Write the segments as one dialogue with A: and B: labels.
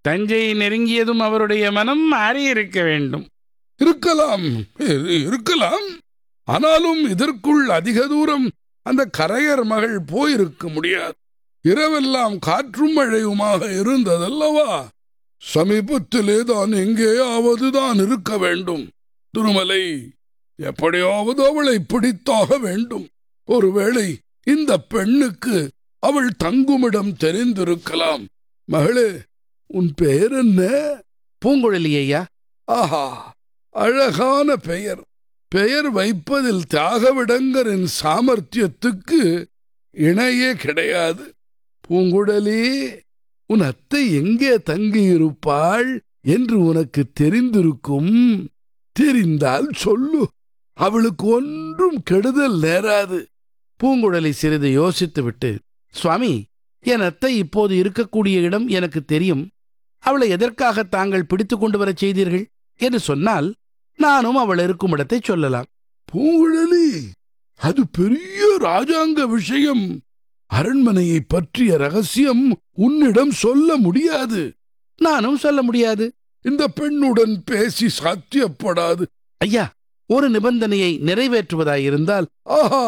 A: தஞ்சையை நெருங்கியதும் அவருடைய மனம் மாறியிருக்க வேண்டும்
B: இருக்கலாம் இரு- இருக்கலாம் ஆனாலும் இதற்குள் அதிக தூரம் அந்த கரையர் மகள் போயிருக்க முடியாது இரவெல்லாம் காற்றும் மழையுமாக இருந்ததல்லவா சமீபத்திலே தான் எங்கேயாவது தான் இருக்க வேண்டும் திருமலை எப்படியாவது அவளை பிடித்தாக வேண்டும் ஒருவேளை இந்த பெண்ணுக்கு அவள் தங்குமிடம் தெரிந்திருக்கலாம் மகளே உன் பெயர் என்ன
A: பூங்குழலி ஐயா
B: ஆஹா அழகான பெயர் பெயர் வைப்பதில் தியாகவிடங்கரின் சாமர்த்தியத்துக்கு இணையே கிடையாது பூங்குழலி உன் அத்தை எங்கே தங்கியிருப்பாள் என்று உனக்கு தெரிந்திருக்கும் தெரிந்தால் சொல்லு அவளுக்கு ஒன்றும் கெடுதல் நேராது
A: பூங்குழலி சிறிது யோசித்துவிட்டு சுவாமி என் அத்தை இப்போது இருக்கக்கூடிய இடம் எனக்கு தெரியும் அவளை எதற்காக தாங்கள் பிடித்துக் கொண்டு வரச் செய்தீர்கள் என்று சொன்னால் நானும் அவள் இருக்கும் இடத்தை சொல்லலாம்
B: பூங்குழலி அது பெரிய ராஜாங்க விஷயம் அரண்மனையை பற்றிய ரகசியம் உன்னிடம் சொல்ல முடியாது
A: நானும் சொல்ல முடியாது
B: இந்த பெண்ணுடன் பேசி சாத்தியப்படாது
A: ஐயா ஒரு நிபந்தனையை நிறைவேற்றுவதாயிருந்தால்
B: ஆஹா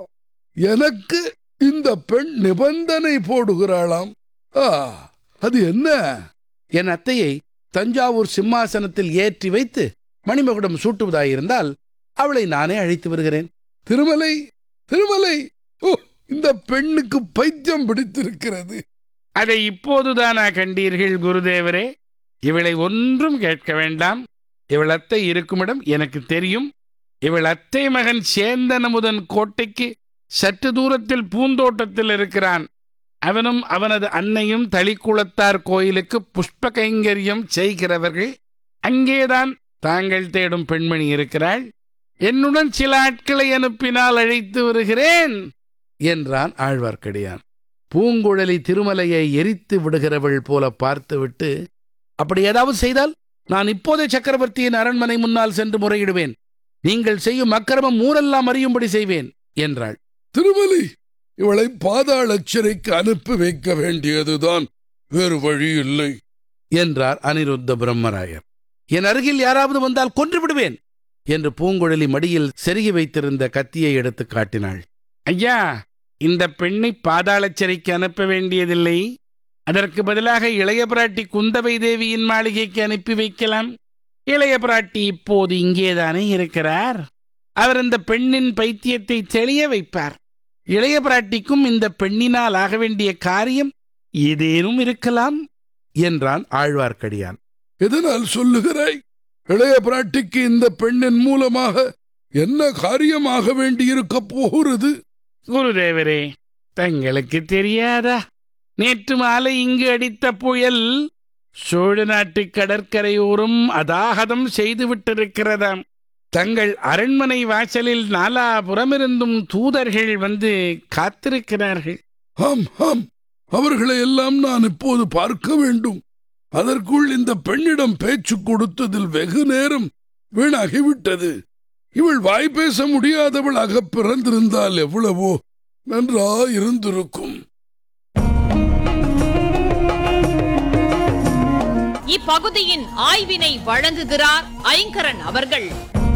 B: எனக்கு இந்த பெண் நிபந்தனை போடுகிறாளாம் ஆ அது என்ன
A: என் அத்தையை தஞ்சாவூர் சிம்மாசனத்தில் ஏற்றி வைத்து மணிமகுடம் சூட்டுவதாயிருந்தால் அவளை நானே அழைத்து வருகிறேன்
B: திருமலை திருமலை ஓ இந்த பெண்ணுக்கு பைத்தியம் பிடித்திருக்கிறது
A: அதை இப்போதுதானா கண்டீர்கள் குருதேவரே இவளை ஒன்றும் கேட்க வேண்டாம் இவள் அத்தை இருக்குமிடம் எனக்கு தெரியும் இவள் அத்தை மகன் சேந்தன் அமுதன் கோட்டைக்கு சற்று தூரத்தில் பூந்தோட்டத்தில் இருக்கிறான் அவனும் அவனது அன்னையும் தளிக்குளத்தார் கோயிலுக்கு புஷ்ப கைங்கரியம் செய்கிறவர்கள் அங்கேதான் தாங்கள் தேடும் பெண்மணி இருக்கிறாள் என்னுடன் சில ஆட்களை அனுப்பினால் அழைத்து வருகிறேன் என்றான் ஆழ்வார்க்கடியான் பூங்குழலி திருமலையை எரித்து விடுகிறவள் போல பார்த்துவிட்டு அப்படி ஏதாவது செய்தால் நான் இப்போதே சக்கரவர்த்தியின் அரண்மனை முன்னால் சென்று முறையிடுவேன் நீங்கள் செய்யும் அக்கிரமம் ஊரெல்லாம் அறியும்படி செய்வேன் என்றாள்
B: திருமலை இவளை பாதாள சிறைக்கு அனுப்பி வைக்க வேண்டியதுதான் வேறு வழி இல்லை
A: என்றார் அனிருத்த பிரம்மராயர் என் அருகில் யாராவது வந்தால் கொன்று விடுவேன் என்று பூங்குழலி மடியில் செருகி வைத்திருந்த கத்தியை எடுத்து காட்டினாள் ஐயா இந்த பெண்ணை பாதாள சிறைக்கு அனுப்ப வேண்டியதில்லை அதற்கு பதிலாக இளைய பிராட்டி குந்தவை தேவியின் மாளிகைக்கு அனுப்பி வைக்கலாம் இளைய பிராட்டி இப்போது இங்கேதானே இருக்கிறார் அவர் இந்த பெண்ணின் பைத்தியத்தை தெளிய வைப்பார் இளைய பிராட்டிக்கும் இந்த பெண்ணினால் ஆக வேண்டிய காரியம் ஏதேனும் இருக்கலாம் என்றான் ஆழ்வார்க்கடியான்
B: எதனால் சொல்லுகிறாய் இளைய பிராட்டிக்கு இந்த பெண்ணின் மூலமாக என்ன காரியமாக வேண்டியிருக்க போகிறது
A: குருதேவரே தங்களுக்கு தெரியாதா நேற்று மாலை இங்கு அடித்த புயல் சோழ நாட்டு கடற்கரையோரம் அதாகதம் செய்து விட்டிருக்கிறதாம் தங்கள் அரண்மனை வாசலில் நாலாபுறமிருந்தும் தூதர்கள் வந்து காத்திருக்கிறார்கள்
B: ஆம் ஆம் அவர்களை எல்லாம் நான் இப்போது பார்க்க வேண்டும் அதற்குள் இந்த பெண்ணிடம் பேச்சு கொடுத்ததில் வெகு நேரம் வீணாகிவிட்டது இவள் வாய் பேச முடியாதவளாக பிறந்திருந்தால் எவ்வளவோ நன்றா இருந்திருக்கும்
C: இப்பகுதியின் ஆய்வினை வழங்குகிறார் ஐங்கரன் அவர்கள்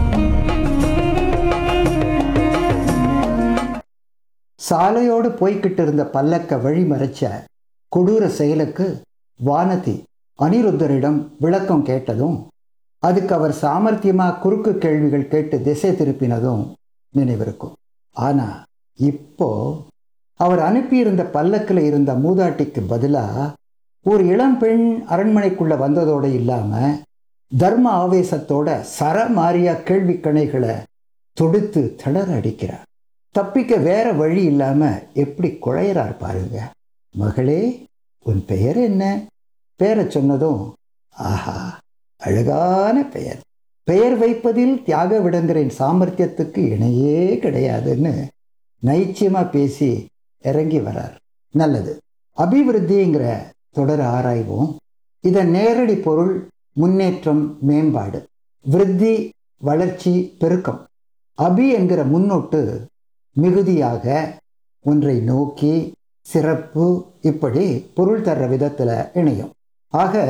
D: சாலையோடு போய்கிட்டு இருந்த பல்லக்க வழிமறைச்ச கொடூர செயலுக்கு வானதி அனிருத்தரிடம் விளக்கம் கேட்டதும் அதுக்கு அவர் சாமர்த்தியமா குறுக்கு கேள்விகள் கேட்டு திசை திருப்பினதும் நினைவிருக்கும் ஆனா இப்போ அவர் அனுப்பியிருந்த பல்லக்கில் இருந்த மூதாட்டிக்கு பதிலா ஒரு இளம் பெண் அரண்மனைக்குள்ள வந்ததோடு இல்லாம தர்ம ஆவேசத்தோட சரமாரியா கேள்வி கணைகளை தொடுத்து திணற அடிக்கிறார் தப்பிக்க வேற வழி இல்லாம எப்படி குழையறார் பாருங்க மகளே உன் பெயர் என்ன பேரை சொன்னதும் ஆஹா அழகான பெயர் பெயர் வைப்பதில் தியாக விடங்கரின் சாமர்த்தியத்துக்கு இணையே கிடையாதுன்னு நைச்சியமா பேசி இறங்கி வரார் நல்லது அபிவிருத்திங்கிற தொடர் ஆராய்வோம் இதன் நேரடி பொருள் முன்னேற்றம் மேம்பாடு விருத்தி வளர்ச்சி பெருக்கம் அபி என்கிற முன்னொட்டு மிகுதியாக ஒன்றை நோக்கி சிறப்பு இப்படி பொருள் தர்ற விதத்தில் இணையும் ஆக